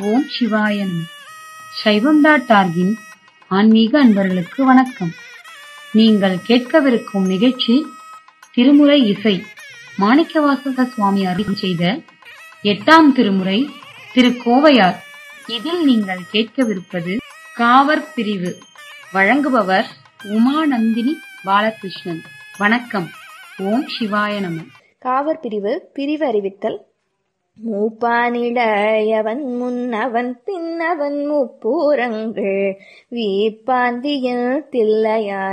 ஓம் சிவாய நம சைவம் டாட் டார்கின் ஆன்மீக அன்பர்களுக்கு வணக்கம் நீங்கள் கேட்கவிருக்கும் நிகழ்ச்சி திருமுறை இசை மாணிக்கவாசக சுவாமி அருள் செய்த எட்டாம் திருமுறை திருக்கோவையார் இதில் நீங்கள் கேட்கவிருப்பது காவர் பிரிவு வழங்குபவர் உமாநந்தினி பாலகிருஷ்ணன் வணக்கம் ஓம் சிவாய நம காவர் பிரிவு பிரிவு அறிவித்தல் மூப்பானிடையவன் முன்னவன் பின்னவன் முப்பூரங்கள் வீப்பாந்தியில் தில்லையாய்